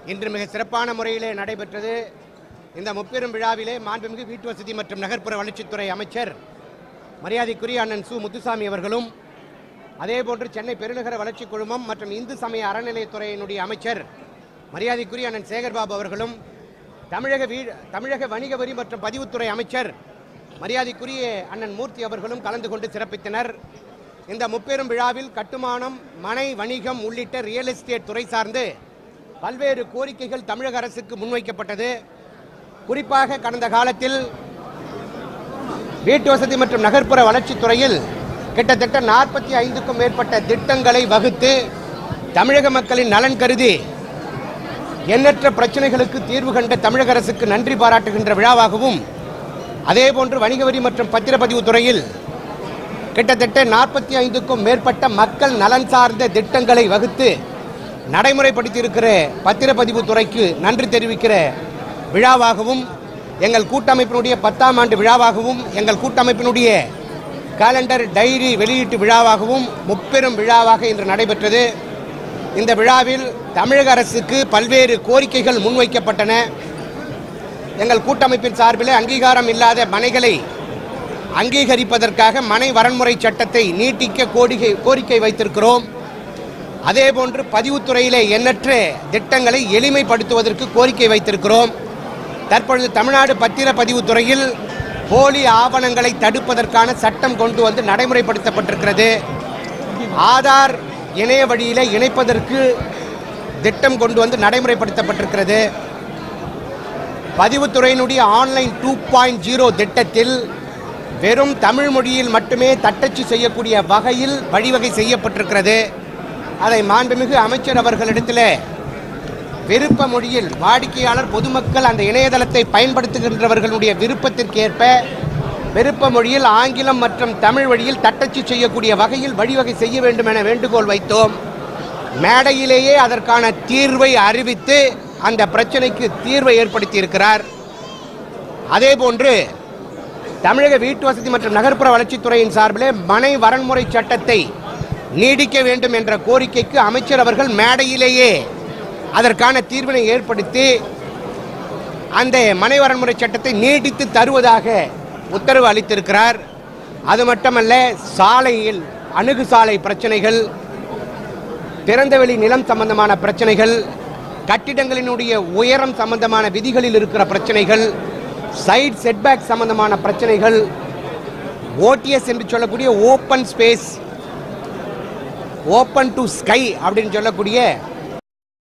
இன்று மிக சிறப்பான முறையிலே நடைபெற்றது இந்த முப்பெரும் விழாவிலே மாண்புமிகு வீட்டு வசதி மற்றும் நகர்ப்புற வளர்ச்சித்துறை அமைச்சர் மரியாதைக்குரிய அண்ணன் சு முத்துசாமி அவர்களும் அதேபோன்று சென்னை பெருநகர வளர்ச்சி குழுமம் மற்றும் இந்து சமய அறநிலையத்துறையினுடைய அமைச்சர் மரியாதைக்குரிய அண்ணன் சேகர்பாபு அவர்களும் தமிழக வீ தமிழக வணிக வரி மற்றும் பதிவுத்துறை அமைச்சர் மரியாதைக்குரிய அண்ணன் மூர்த்தி அவர்களும் கலந்து கொண்டு சிறப்பித்தனர் இந்த முப்பெரும் விழாவில் கட்டுமானம் மனை வணிகம் உள்ளிட்ட ரியல் எஸ்டேட் துறை சார்ந்து பல்வேறு கோரிக்கைகள் தமிழக அரசுக்கு முன்வைக்கப்பட்டது குறிப்பாக கடந்த காலத்தில் வீட்டு வசதி மற்றும் நகர்ப்புற வளர்ச்சித் துறையில் கிட்டத்தட்ட நாற்பத்தி ஐந்துக்கும் மேற்பட்ட திட்டங்களை வகுத்து தமிழக மக்களின் நலன் கருதி எண்ணற்ற பிரச்சனைகளுக்கு தீர்வு கண்ட தமிழக அரசுக்கு நன்றி பாராட்டுகின்ற விழாவாகவும் அதேபோன்று வணிக வரி மற்றும் பத்திரப்பதிவு துறையில் கிட்டத்தட்ட நாற்பத்தி ஐந்துக்கும் மேற்பட்ட மக்கள் நலன் சார்ந்த திட்டங்களை வகுத்து நடைமுறைப்படுத்தியிருக்கிற பத்திரப்பதிவு துறைக்கு நன்றி தெரிவிக்கிற விழாவாகவும் எங்கள் கூட்டமைப்பினுடைய பத்தாம் ஆண்டு விழாவாகவும் எங்கள் கூட்டமைப்பினுடைய காலண்டர் டைரி வெளியீட்டு விழாவாகவும் முப்பெரும் விழாவாக இன்று நடைபெற்றது இந்த விழாவில் தமிழக அரசுக்கு பல்வேறு கோரிக்கைகள் முன்வைக்கப்பட்டன எங்கள் கூட்டமைப்பின் சார்பில் அங்கீகாரம் இல்லாத மனைகளை அங்கீகரிப்பதற்காக மனை வரன்முறை சட்டத்தை நீட்டிக்க கோரிக்கை கோரிக்கை வைத்திருக்கிறோம் அதேபோன்று பதிவுத்துறையிலே எண்ணற்ற திட்டங்களை எளிமைப்படுத்துவதற்கு கோரிக்கை வைத்திருக்கிறோம் தற்பொழுது தமிழ்நாடு பத்திரப்பதிவுத் துறையில் போலி ஆவணங்களை தடுப்பதற்கான சட்டம் கொண்டு வந்து நடைமுறைப்படுத்தப்பட்டிருக்கிறது ஆதார் இணைய வழியில இணைப்பதற்கு திட்டம் கொண்டு வந்து நடைமுறைப்படுத்தப்பட்டிருக்கிறது பதிவுத்துறையினுடைய ஆன்லைன் டூ பாயிண்ட் ஜீரோ திட்டத்தில் வெறும் தமிழ் மொழியில் மட்டுமே தட்டச்சு செய்யக்கூடிய வகையில் வழிவகை செய்யப்பட்டிருக்கிறது அதை மாண்புமிகு அமைச்சர் அவர்களிடத்தில் விருப்ப மொழியில் வாடிக்கையாளர் பொதுமக்கள் அந்த இணையதளத்தை பயன்படுத்துகின்றவர்களுடைய விருப்பத்திற்கேற்ப விருப்ப மொழியில் ஆங்கிலம் மற்றும் தமிழ் வழியில் தட்டச்சு செய்யக்கூடிய வகையில் வழிவகை செய்ய வேண்டும் என வேண்டுகோள் வைத்தோம் மேடையிலேயே அதற்கான தீர்வை அறிவித்து அந்த பிரச்சனைக்கு தீர்வை ஏற்படுத்தி இருக்கிறார் அதேபோன்று தமிழக வீட்டு வசதி மற்றும் நகர்ப்புற வளர்ச்சித்துறையின் சார்பிலே மனை வரன்முறை சட்டத்தை நீடிக்க வேண்டும் என்ற கோரிக்கைக்கு அமைச்சர் அவர்கள் மேடையிலேயே அதற்கான தீர்வினை ஏற்படுத்தி அந்த மனை வரன்முறை சட்டத்தை நீடித்து தருவதாக உத்தரவு அளித்திருக்கிறார் அது மட்டுமல்ல சாலையில் அணுகு சாலை பிரச்சனைகள் திறந்தவெளி நிலம் சம்பந்தமான பிரச்சனைகள் கட்டிடங்களினுடைய உயரம் சம்பந்தமான விதிகளில் இருக்கிற பிரச்சனைகள் சைட் செட்பேக் சம்பந்தமான பிரச்சனைகள் ஓடிஎஸ் என்று சொல்லக்கூடிய open space open to sky அப்படின்னு சொல்லக்கூடிய